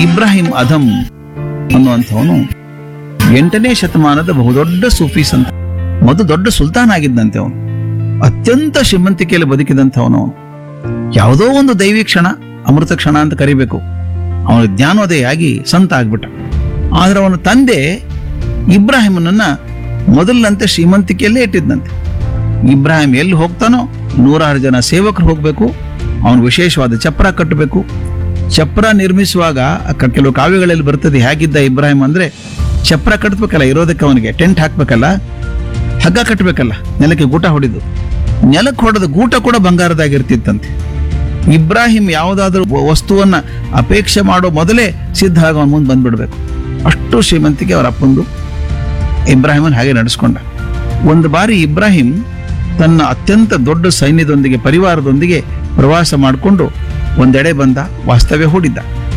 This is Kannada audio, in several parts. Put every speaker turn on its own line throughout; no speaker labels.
ಇಬ್ರಾಹಿಂ ಅಧಮ್ ಅನ್ನುವಂಥವನು ಎಂಟನೇ ಶತಮಾನದ ಬಹುದೊಡ್ಡ ಸೂಫೀಸ್ ಅಂತ ಮೊದಲು ದೊಡ್ಡ ಸುಲ್ತಾನ್ ಆಗಿದ್ದಂತೆ ಅವನು ಅತ್ಯಂತ ಶ್ರೀಮಂತಿಕೆಯಲ್ಲಿ ಬದುಕಿದಂಥವನು ಅವನು ಯಾವುದೋ ಒಂದು ದೈವಿ ಕ್ಷಣ ಅಮೃತ ಕ್ಷಣ ಅಂತ ಕರಿಬೇಕು ಅವನು ಜ್ಞಾನೋದಯ ಆಗಿ ಸಂತ ಆಗ್ಬಿಟ್ಟ ಆದ್ರೆ ಅವನ ತಂದೆ ಇಬ್ರಾಹಿಮನನ್ನ ಮೊದಲಿನಂತೆ ಶ್ರೀಮಂತಿಕೆಯಲ್ಲೇ ಇಟ್ಟಿದ್ದಂತೆ ಇಬ್ರಾಹಿಂ ಎಲ್ಲಿ ಹೋಗ್ತಾನೋ ನೂರಾರು ಜನ ಸೇವಕರು ಹೋಗ್ಬೇಕು ಅವನು ವಿಶೇಷವಾದ ಚಪ್ರ ಕಟ್ಟಬೇಕು ಚಪ್ರ ನಿರ್ಮಿಸುವಾಗ ಕ- ಕೆಲವು ಕಾವ್ಯಗಳಲ್ಲಿ ಬರ್ತದೆ ಹೇಗಿದ್ದ ಇಬ್ರಾಹಿಂ ಅಂದ್ರೆ ಚಪ್ರ ಕಟ್ಟಬೇಕಲ್ಲ ಇರೋದಕ್ಕೆ ಅವನಿಗೆ ಟೆಂಟ್ ಹಾಕ್ಬೇಕಲ್ಲ ಹಗ್ಗ ಕಟ್ಟಬೇಕಲ್ಲ ನೆಲಕ್ಕೆ ಗೂಟ ಹೊಡಿದು ನೆಲಕ್ಕೆ ಹೊಡೆದ ಗೂಟ ಕೂಡ ಬಂಗಾರದಾಗಿರ್ತಿತ್ತಂತೆ ಇಬ್ರಾಹಿಂ ಯಾವುದಾದ್ರೂ ವ- ವಸ್ತುವನ್ನ ಅಪೇಕ್ಷೆ ಮಾಡೋ ಮೊದಲೇ ಸಿದ್ಧ ಆಗಿ ಅವನ ಮುಂದೆ ಬಂದ್ಬಿಡ್ಬೇಕು ಅಷ್ಟು ಶ್ರೀಮಂತಿಕೆ ಅವರ ಅಪ್ಪಂದು ಇಬ್ರಾಹಿಮನ್ ಹಾಗೆ ನಡೆಸ್ಕೊಂಡ ಒಂದು ಬಾರಿ ಇಬ್ರಾಹಿಂ ತನ್ನ ಅತ್ಯಂತ ದೊಡ್ಡ ಸೈನ್ಯದೊಂದಿಗೆ ಪರಿವಾರದೊಂದಿಗೆ ಪ್ರವಾಸ ಮಾಡಿಕೊಂಡು ಒಂದೆಡೆ ಬಂದ ವಾಸ್ತವ್ಯ ಹೂಡಿದ್ದ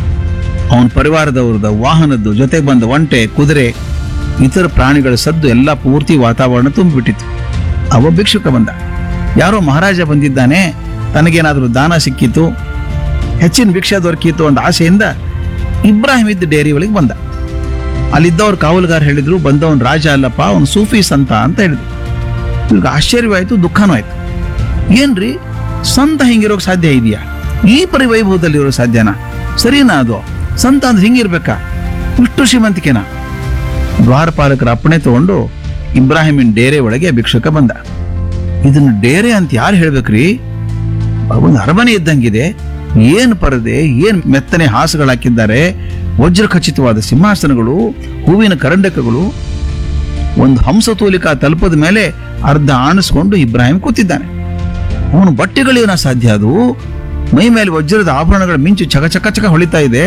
ಅವನ ಪರಿವಾರದವ್ರದ ವಾಹನದ್ದು ಜೊತೆಗೆ ಬಂದ ಒಂಟೆ ಕುದುರೆ ಇತರ ಪ್ರಾಣಿಗಳ ಸದ್ದು ಎಲ್ಲ ಪೂರ್ತಿ ವಾತಾವರಣ ತುಂಬಿಬಿಟ್ಟಿತ್ತು ಅವ ಭಿಕ್ಷುಕ ಬಂದ ಯಾರೋ ಮಹಾರಾಜ ಬಂದಿದ್ದಾನೆ ತನಗೇನಾದರೂ ದಾನ ಸಿಕ್ಕಿತು ಹೆಚ್ಚಿನ ಭಿಕ್ಷೆ ದೊರಕಿತು ಅಂತ ಆಸೆಯಿಂದ ಇಬ್ರಾಹಿಂ ಇದ್ದ ಡೇರಿ ಒಳಗೆ ಬಂದ ಅಲ್ಲಿದ್ದವ್ರು ಕಾವಲುಗಾರ ಹೇಳಿದ್ರು ಬಂದವನ್ ರಾಜ ಅಲ್ಲಪ್ಪ ಅವನು ಸೂಫಿ ಸಂತ ಅಂತ ಹೇಳಿದ್ರು ಇವ್ರಿಗೆ ಆಶ್ಚರ್ಯವಾಯ್ತು ದುಃಖನೂ ಆಯ್ತು ಏನ್ರಿ ಸಂತ ಹಿಂಗಿರೋಕ್ ಸಾಧ್ಯ ಇದೆಯಾ ಈ ಪರಿ ವೈಭವದಲ್ಲಿ ಇರೋ ಸಾಧ್ಯನಾ ಸರಿನಾ ಅದು ಸಂತ ಅಂದ್ರೆ ಹಿಂಗಿರ್ಬೇಕಾ ಇಷ್ಟು ಶ್ರೀಮಂತಿಕೆನಾ ದ್ವಾರಪಾಲಕರ ಅಪ್ಪಣೆ ತಗೊಂಡು ಇಬ್ರಾಹಿಮಿನ್ ಡೇರೆ ಒಳಗೆ ಭಿಕ್ಷುಕ ಬಂದ ಇದನ್ನ ಡೇರೆ ಅಂತ ಯಾರು ಹೇಳ್ಬೇಕ್ರಿ ಒಂದು ಅರಮನೆ ಇದ್ದಂಗಿದೆ ಏನ್ ಪರದೆ ಏನ್ ಮೆತ್ತನೆ ಹಾಸುಗಳು ಹಾಕಿದ್ದಾರೆ ವಜ್ರ ಖಚಿತವಾದ ಸಿಂಹಾಸನಗಳು ಹೂವಿನ ಕರಂಡಕಗಳು ಒಂದು ಹಂಸತೂಲಿಕಾ ತಲುಪದ ಮೇಲೆ ಅರ್ಧ ಆಣಿಸ್ಕೊಂಡು ಇಬ್ರಾಹಿಂ ಕೂತಿದ್ದಾನೆ ಅವನು ಬಟ್ಟೆಗಳಿವನ ಸಾಧ್ಯ ಅದು ಮೈ ಮೇಲೆ ವಜ್ರದ ಆಭರಣಗಳ ಮಿಂಚು ಚಕ ಚಕ ಚಕ ಹೊಳಿತಾ ಇದೆ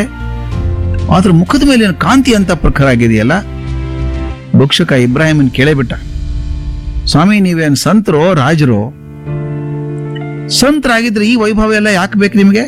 ಆದ್ರೆ ಮುಖದ ಮೇಲಿನ ಕಾಂತಿ ಅಂತ ಪ್ರಖರ ಆಗಿದೆಯಲ್ಲ ಭಿಕ್ಷುಕ ಇಬ್ರಾಹಿಮನ್ ಕೇಳೇಬಿಟ್ಟ ಸ್ವಾಮಿ ನೀವೇನ್ ಸಂತರೋ ರಾಜರೋ ಸಂತರಾಗಿದ್ರೆ ಈ ವೈಭವ ಎಲ್ಲ ಯಾಕೆ ಬೇಕು ನಿಮಗೆ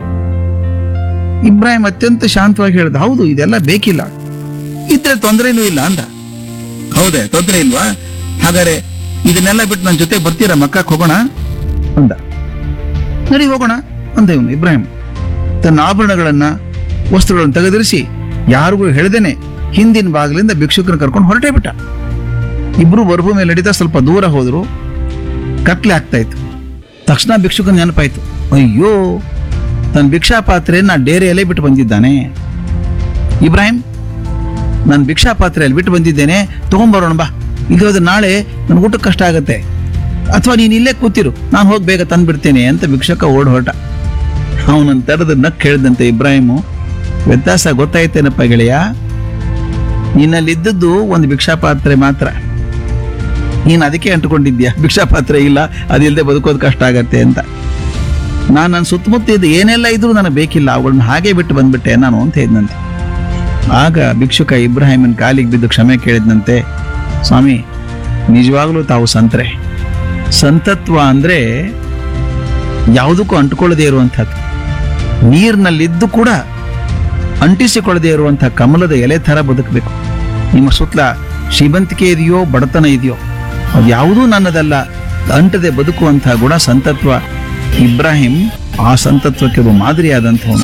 ಇಬ್ರಾಹಿಂ ಅತ್ಯಂತ ಶಾಂತವಾಗಿ ಹೇಳ್ದ ಹೌದು ಇದೆಲ್ಲ ಬೇಕಿಲ್ಲ ಇದ್ರೆ ತೊಂದರೆನೂ ಇಲ್ಲ ಅಂದ ಹೌದೇ ತೊಂದರೆ ಇಲ್ವಾ ಹಾಗಾದ್ರೆ ಇದನ್ನೆಲ್ಲ ಬಿಟ್ಟು ನನ್ನ ಜೊತೆ ಬರ್ತೀರಾ ಮಕ್ಕಕ್ಕೆ ಹೋಗೋಣ ಅಂದ ನಡಿ ಹೋಗೋಣ ಅಂದ ಇವನು ಇಬ್ರಾಹಿಂ ತನ್ನ ಆಭರಣಗಳನ್ನ ವಸ್ತುಗಳನ್ನು ತೆಗೆದಿರಿಸಿ ಯಾರಿಗೂ ಹೇಳ್ದೇನೆ ಹಿಂದಿನ ಬಾಗಿಲಿಂದ ಭಿಕ್ಷುಕನ ಕರ್ಕೊಂಡು ಹೊರಟೇ ಬಿಟ್ಟ ಇಬ್ರು ಬರ್ಭೂ ಮೇಲೆ ನಡೀತಾ ಸ್ವಲ್ಪ ದೂರ ಹೋದ್ರು ಕತ್ಲೆ ಆಗ್ತಾ ಇತ್ತು ತಕ್ಷಣ ಭಿಕ್ಷುಕನ ನೆನಪಾಯ್ತು ಅಯ್ಯೋ ತನ್ನ ಭಿಕ್ಷಾ ಪಾತ್ರೆಯನ್ನ ಡೇರೆಯಲ್ಲೇ ಬಿಟ್ಟು ಬಂದಿದ್ದಾನೆ ಇಬ್ರಾಹಿಂ ನಾನು ಭಿಕ್ಷಾ ಪಾತ್ರೆಯಲ್ಲಿ ಬಿಟ್ಟು ಬಂದಿದ್ದೇನೆ ತಗೊಂಬರೋಣ ಬಾ ಇಲ್ಲಿ ಹೋದ್ರೆ ನಾಳೆ ನನ್ನ ಊಟಕ್ಕೆ ಕಷ್ಟ ಆಗುತ್ತೆ ಅಥವಾ ನೀನು ಇಲ್ಲೇ ಕೂತಿರು ನಾನು ಹೋಗಿ ಬೇಗ ತಂದ್ಬಿಡ್ತೇನೆ ಅಂತ ಭಿಕ್ಷಕ ಓಡ್ ಹೊರಟ ಅವನನ್ನ ತರದ ನಕ್ ಹೇಳ್ದಂತೆ ಇಬ್ರಾಹಿಮು ವ್ಯತ್ಯಾಸ ಗೊತ್ತಾಯ್ತೇನಪ್ಪ ಗೆಳೆಯ ನಿನ್ನಲ್ಲಿದ್ದದ್ದು ಒಂದು ಭಿಕ್ಷಾ ಪಾತ್ರೆ ಮಾತ್ರ ನೀನು ಅದಕ್ಕೆ ಅಂಟುಕೊಂಡಿದ್ಯಾ ಭಿಕ್ಷಾ ಪಾತ್ರೆ ಇಲ್ಲ ಅದಿಲ್ಲದೆ ಬದುಕೋದು ಕಷ್ಟ ಆಗತ್ತೆ ಅಂತ ನಾನು ನನ್ನ ಸುತ್ತಮುತ್ತ ಇದ್ದು ಏನೆಲ್ಲ ಇದ್ರೂ ನನಗೆ ಬೇಕಿಲ್ಲ ಅವುಗಳನ್ನ ಹಾಗೆ ಬಿಟ್ಟು ಬಂದ್ಬಿಟ್ಟೆ ನಾನು ಅಂತ ಹೇಳಿದ್ನಂತೆ ಆಗ ಭಿಕ್ಷುಕ ಇಬ್ರಾಹಿಮನ್ ಕಾಲಿಗೆ ಬಿದ್ದು ಕ್ಷಮೆ ಕೇಳಿದ್ನಂತೆ ಸ್ವಾಮಿ ನಿಜವಾಗ್ಲೂ ತಾವು ಸಂತ್ರೆ ಸಂತತ್ವ ಅಂದ್ರೆ ಯಾವುದಕ್ಕೂ ಅಂಟುಕೊಳ್ಳದೆ ಇರುವಂಥದ್ದು ನೀರಿನಲ್ಲಿದ್ದು ಕೂಡ ಅಂಟಿಸಿಕೊಳ್ಳದೆ ಇರುವಂತಹ ಕಮಲದ ಎಲೆ ಥರ ಬದುಕಬೇಕು ನಿಮ್ಮ ಸುತ್ತಲ ಶ್ರೀಮಂತಿಕೆ ಇದೆಯೋ ಬಡತನ ಇದೆಯೋ ಅದು ಯಾವುದೂ ನನ್ನದಲ್ಲ ಅಂಟದೆ ಬದುಕುವಂತಹ ಗುಣ ಸಂತತ್ವ ಇಬ್ರಾಹಿಂ ಆ ಸಂತತ್ವಕ್ಕೆ ಒಬ್ಬ ಮಾದರಿಯಾದಂಥವನು